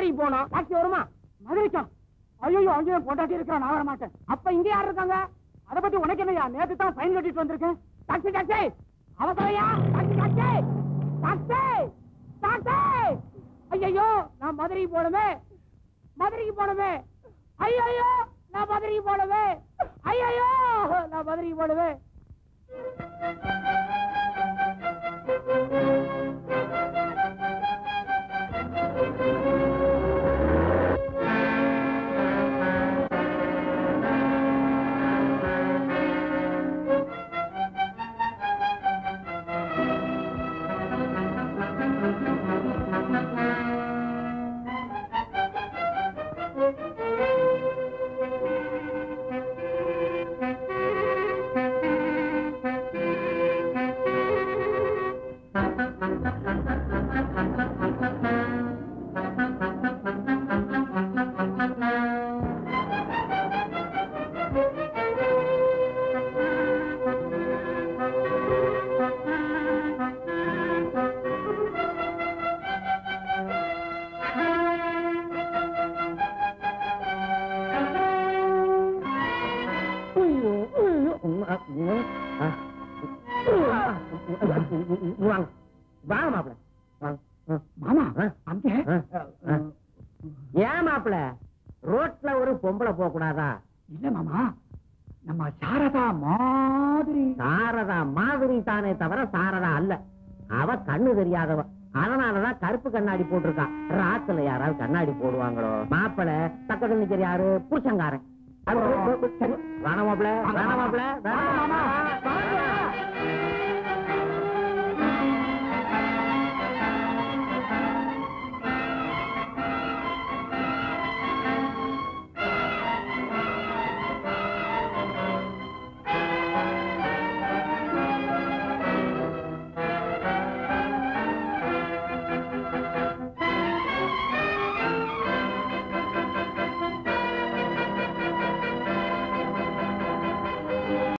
மதுரைக்கு போகணும் டாக்ஸி வருமா மதுரைக்கா ஐயோ அங்கேயே பொண்டாட்டி இருக்கிறேன் நான் வர மாட்டேன் அப்ப இங்க யார் இருக்காங்க அத பத்தி உனக்கு என்னையா நேத்து தான் ஃபைன் கட்டிட்டு வந்திருக்கேன் டாக்ஸி டாக்ஸி அவசரையா டாக்ஸி டாக்ஸி டாக்ஸி டாக்ஸி ஐயோ நான் மதுரைக்கு போனமே மதுரைக்கு போனமே ஐயோ நான் மதுரைக்கு போனவே ஐயோ நான் மதுரைக்கு போனவே வாங்க வாங்க மாப்பிள வாங்க மாமா ஆ? அங்க ஆ? ஏன் மாப்பிள ரோட்ல ஒரு பொம்பளை போக கூடாதா இல்ல மாமா நம்ம சாரதா மாதிரி சாரதா மாதிரி தானே தவிர சாரதா அல்ல அவ கண்ணு தெரியாதவ அதனாலதான் கருப்பு கண்ணாடி போட்டிருக்கா ராத்துல யாராவது கண்ணாடி போடுவாங்களோ மாப்பிள பக்கத்துல நிக்கிற யாரு புருஷங்காரன் வேணாம் மாப்பிள வேணாம் மாப்பிள வாங்க, மாமா. வாங்க.